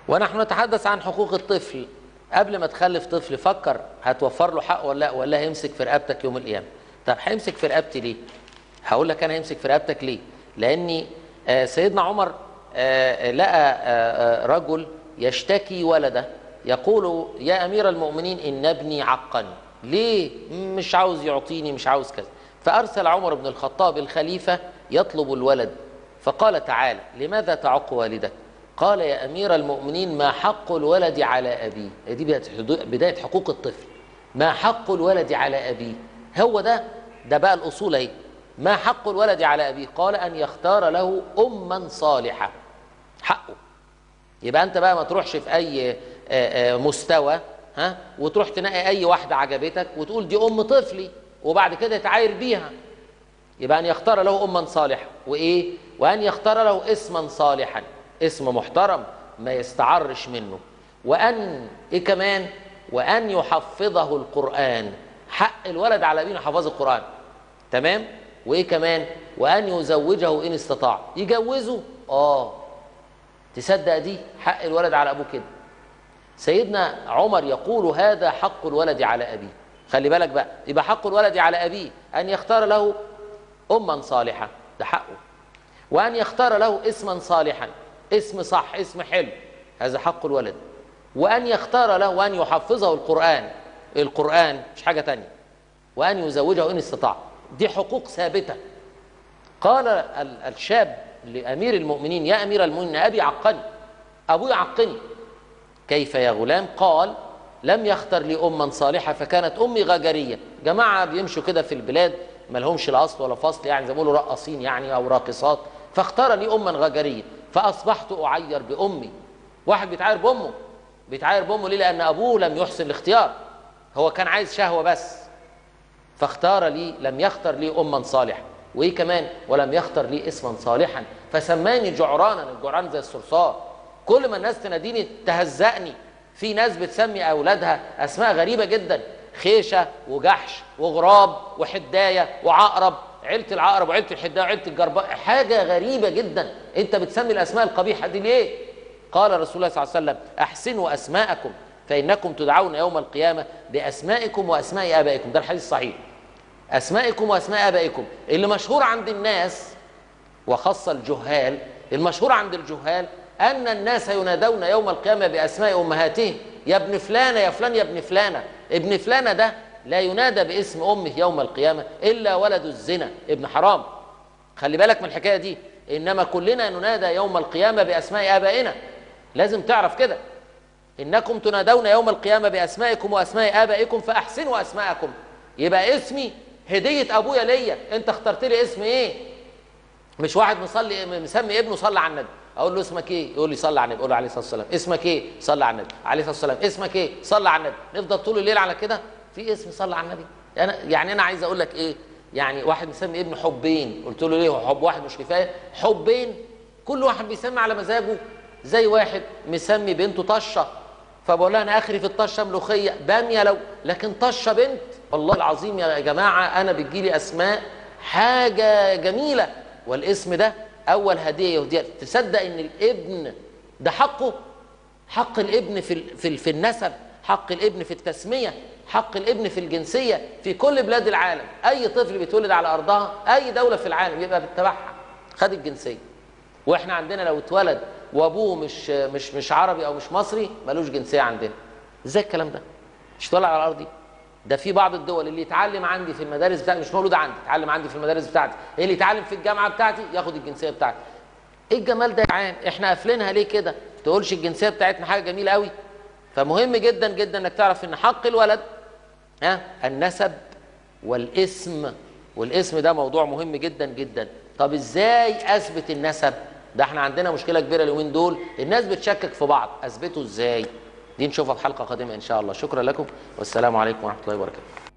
ونحن نتحدث عن حقوق الطفل قبل ما تخلف طفل فكر هتوفر له حق ولا لا ولا هيمسك في رقبتك يوم القيامه طب هيمسك في رقبتي ليه هقول لك انا هيمسك في رقبتك ليه لاني آه، سيدنا عمر آه، لقى آه، آه، رجل يشتكي ولده يقول يا امير المؤمنين ان ابني عقني ليه مش عاوز يعطيني مش عاوز كذا فارسل عمر بن الخطاب الخليفه يطلب الولد فقال تعالى لماذا تعق والدك قال يا امير المؤمنين ما حق الولد على ابيه دي بدايه حدو- بدايه حقوق الطفل ما حق الولد على ابيه هو ده ده بقى الاصول اهي ما حق الولد على ابيه قال ان يختار له اما صالحه حقه يبقى انت بقى ما تروحش في اي آه، آه، مستوى ها وتروح تنقي اي واحده عجبتك وتقول دي ام طفلي وبعد كده تعاير بيها يبقى ان يختار له اما صالحه وايه وان يختار له اسما صالحا اسم محترم ما يستعرش منه وان ايه كمان وان يحفظه القران حق الولد على ابيه حفظ القران تمام وايه كمان وان يزوجه ان استطاع يجوزه اه تصدق دي حق الولد على ابوه كده سيدنا عمر يقول هذا حق الولد على ابيه خلي بالك بقى يبقى حق الولد على ابيه ان يختار له اما صالحه ده حقه وان يختار له اسما صالحا اسم صح اسم حلو هذا حق الولد وان يختار له وان يحفظه القران القران مش حاجه تانية وان يزوجه ان استطاع دي حقوق ثابته قال ال- الشاب لامير المؤمنين يا امير المؤمنين ابي عقني ابوي عقني كيف يا غلام قال لم يختر لي اما صالحه فكانت امي غجريه جماعه بيمشوا كده في البلاد ما لهمش لا اصل ولا فصل يعني زي ما بيقولوا رقاصين يعني او راقصات فاختار لي اما غجريه فاصبحت اعير بامي واحد بيتعاير بامه بيتعاير بامه ليه لان ابوه لم يحسن الاختيار هو كان عايز شهوه بس فاختار لي لم يختر لي اما صالحه وايه كمان ولم يختر لي اسما صالحا فسماني جعرانا الجعران زي الصرصار كل ما الناس تناديني تهزقني في ناس بتسمي اولادها اسماء غريبه جدا خيشه وجحش وغراب وحدايه وعقرب عيله العقرب وعيله الحدايه وعيله الجرباء حاجه غريبه جدا انت بتسمي الاسماء القبيحه دي ليه قال رسول الله صلى الله عليه وسلم احسنوا اسماءكم فانكم تدعون يوم القيامه باسمائكم واسماء ابائكم ده الحديث الصحيح اسمائكم واسماء ابائكم اللي مشهور عند الناس وخاصة الجهال المشهور عند الجهال أن الناس ينادون يوم القيامة بأسماء أمهاتهم يا ابن فلانة يا فلان يا ابن فلانة ابن فلانة ده لا ينادى باسم أمه يوم القيامة إلا ولد الزنا ابن حرام خلي بالك من الحكاية دي إنما كلنا ننادى يوم القيامة بأسماء آبائنا لازم تعرف كده إنكم تنادون يوم القيامة بأسمائكم وأسماء آبائكم فأحسنوا أسماءكم يبقى اسمي هدية أبويا ليا أنت اخترت لي اسم إيه مش واحد مصلي مسمي ابنه صلى على النبي اقول له اسمك ايه يقول لي صلى على النبي اقول له عليه الصلاه والسلام اسمك ايه صلى على النبي عليه الصلاه والسلام اسمك ايه صلى على النبي نفضل طول الليل على كده في اسم صلى على النبي انا يعني انا عايز اقول لك ايه يعني واحد مسمي ابنه حبين قلت له ليه هو حب واحد مش كفايه حبين كل واحد بيسمي على مزاجه زي واحد مسمي بنته طشه فبقول لها انا اخري في الطشه ملوخيه باميه لو لكن طشه بنت والله العظيم يا جماعه انا بتجيلي اسماء حاجه جميله والاسم ده اول هديه يهديها تصدق ان الابن ده حقه حق الابن في ال- في ال- في النسب حق الابن في التسميه حق الابن في الجنسيه في كل بلاد العالم اي طفل بيتولد على ارضها اي دوله في العالم يبقى بتبعها خد الجنسيه واحنا عندنا لو اتولد وابوه مش مش مش عربي او مش مصري ملوش جنسيه عندنا ازاي الكلام ده مش طالع على ارضي ده في بعض الدول اللي يتعلم عندي في المدارس بتاعتي مش مولود عندي يتعلم عندي في المدارس بتاعتي اللي يتعلم في الجامعه بتاعتي ياخد الجنسيه بتاعتي ايه الجمال ده يا جدعان احنا قافلينها ليه كده تقولش الجنسيه بتاعتنا حاجه جميله قوي فمهم جدا جدا انك تعرف ان حق الولد ها النسب والاسم والاسم ده موضوع مهم جدا جدا طب ازاي اثبت النسب ده احنا عندنا مشكله كبيره اليومين دول الناس بتشكك في بعض اثبته ازاي دي نشوفها في حلقه قادمه ان شاء الله شكرا لكم والسلام عليكم ورحمه الله وبركاته